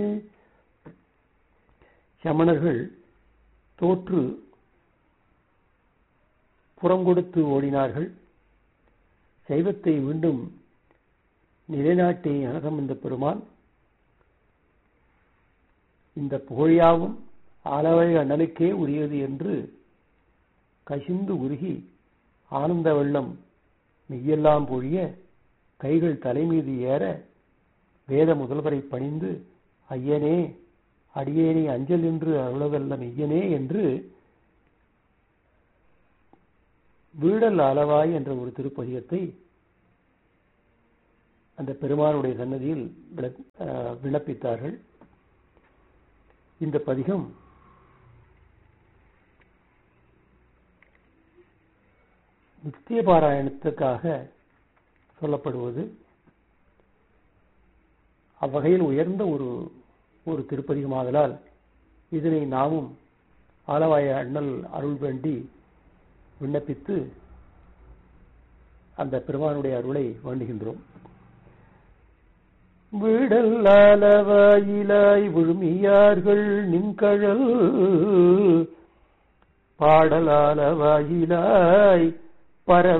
சமணர்கள் தோற்று புறம் கொடுத்து ஓடினார்கள் சைவத்தை மீண்டும் நிலைநாட்டி அனசம்பந்த பெருமான் இந்த புகழியாவும் ஆலவழி அண்ணலுக்கே உரியது என்று கசிந்து உருகி ஆனந்த வெள்ளம் மெய்யெல்லாம் பொழிய கைகள் தலைமீது ஏற வேத முதல்வரை பணிந்து ஐயனே அடியேனே அஞ்சல் என்று அருளவல்ல மெய்யனே என்று வீடல் அளவாய் என்ற ஒரு திருப்பதிகத்தை அந்த பெருமானுடைய சன்னதியில் விண்ணப்பித்தார்கள் இந்த பதிகம் நித்திய பாராயணத்துக்காக சொல்லப்படுவது அவ்வகையில் உயர்ந்த ஒரு ஒரு திருப்பதிகமாதலால் இதனை நாமும் ஆலவாய அண்ணல் அருள் வேண்டி விண்ணப்பித்து அந்த பெருமானுடைய அருளை வேண்டுகின்றோம் விடல்லாலவாயிலாய் விழுமியார்கள் நின்கழல் பாடலாலவாயிலாய் பரவ